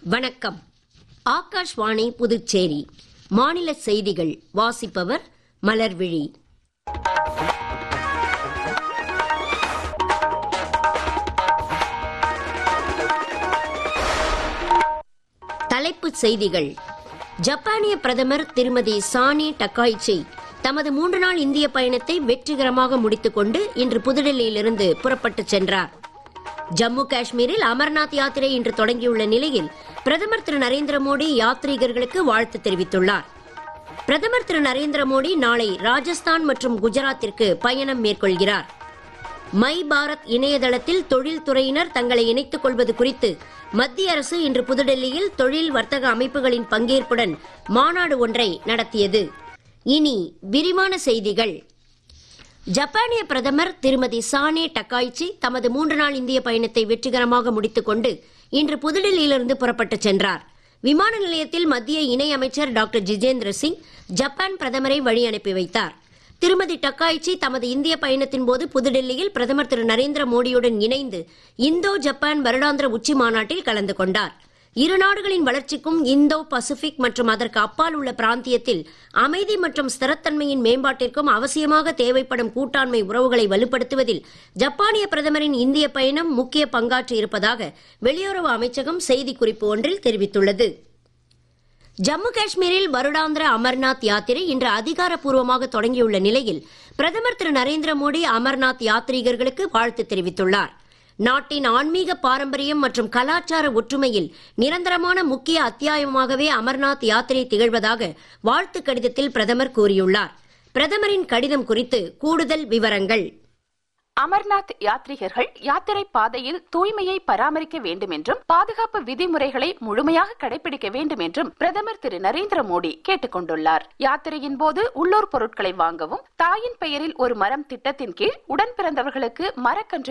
வணக்கம் ஆகாஷ்வாணி புதுச்சேரி மாநில செய்திகள் வாசிப்பவர் மலர்விழி தலைப்புச் செய்திகள் ஜப்பானிய பிரதமர் திருமதி சானி டக்காய்ச்சி தமது மூன்று நாள் இந்திய பயணத்தை வெற்றிகரமாக முடித்துக்கொண்டு இன்று புதுடெல்லியிலிருந்து புறப்பட்டுச் சென்றார் ஜம்மு காஷ்மீரில் அமர்நாத் யாத்திரை இன்று தொடங்கியுள்ள நிலையில் பிரதமர் திரு நரேந்திர மோடி யாத்ரீகர்களுக்கு வாழ்த்து தெரிவித்துள்ளார் பிரதமர் திரு நரேந்திர மோடி நாளை ராஜஸ்தான் மற்றும் குஜராத்திற்கு பயணம் மேற்கொள்கிறார் மை பாரத் இணையதளத்தில் தொழில்துறையினர் தங்களை இணைத்துக் கொள்வது குறித்து மத்திய அரசு இன்று புதுடெல்லியில் தொழில் வர்த்தக அமைப்புகளின் பங்கேற்புடன் மாநாடு ஒன்றை நடத்தியது இனி விரிவான செய்திகள் ஜப்பானிய பிரதமர் திருமதி சானே டக்காய்ச்சி தமது மூன்று நாள் இந்திய பயணத்தை வெற்றிகரமாக முடித்துக்கொண்டு இன்று புதுடெல்லியிலிருந்து புறப்பட்டுச் சென்றார் விமான நிலையத்தில் மத்திய இணை அமைச்சர் டாக்டர் ஜிதேந்திர சிங் ஜப்பான் பிரதமரை வழி அனுப்பி வைத்தார் திருமதி டக்காய்ச்சி தமது இந்திய பயணத்தின் போது புதுடெல்லியில் பிரதமர் திரு நரேந்திர மோடியுடன் இணைந்து இந்தோ ஜப்பான் வருடாந்திர உச்சி மாநாட்டில் கலந்து கொண்டார் இரு நாடுகளின் வளர்ச்சிக்கும் இந்தோ பசிபிக் மற்றும் அதற்கு அப்பால் உள்ள பிராந்தியத்தில் அமைதி மற்றும் ஸ்திரத்தன்மையின் மேம்பாட்டிற்கும் அவசியமாக தேவைப்படும் கூட்டாண்மை உறவுகளை வலுப்படுத்துவதில் ஜப்பானிய பிரதமரின் இந்திய பயணம் முக்கிய பங்காற்றி இருப்பதாக வெளியுறவு அமைச்சகம் செய்திக்குறிப்பு ஒன்றில் தெரிவித்துள்ளது ஜம்மு காஷ்மீரில் வருடாந்திர அமர்நாத் யாத்திரை இன்று அதிகாரப்பூர்வமாக தொடங்கியுள்ள நிலையில் பிரதமர் திரு நரேந்திர மோடி அமர்நாத் யாத்ரீகர்களுக்கு வாழ்த்து தெரிவித்துள்ளார் நாட்டின் ஆன்மீக பாரம்பரியம் மற்றும் கலாச்சார ஒற்றுமையில் நிரந்தரமான முக்கிய அத்தியாயமாகவே அமர்நாத் யாத்திரை திகழ்வதாக வாழ்த்து கடிதத்தில் பிரதமர் கூறியுள்ளார் பிரதமரின் கடிதம் குறித்து கூடுதல் விவரங்கள் அமர்நாத் யாத்ரீகர்கள் யாத்திரை பாதையில் தூய்மையை பராமரிக்க வேண்டும் என்றும் பாதுகாப்பு விதிமுறைகளை முழுமையாக கடைபிடிக்க வேண்டும் என்றும் பிரதமர் திரு நரேந்திர மோடி கேட்டுக் கொண்டுள்ளார் யாத்திரையின் போது உள்ளூர் பொருட்களை வாங்கவும் தாயின் பெயரில் ஒரு மரம் திட்டத்தின் கீழ் உடன் பிறந்தவர்களுக்கு மரக்கன்று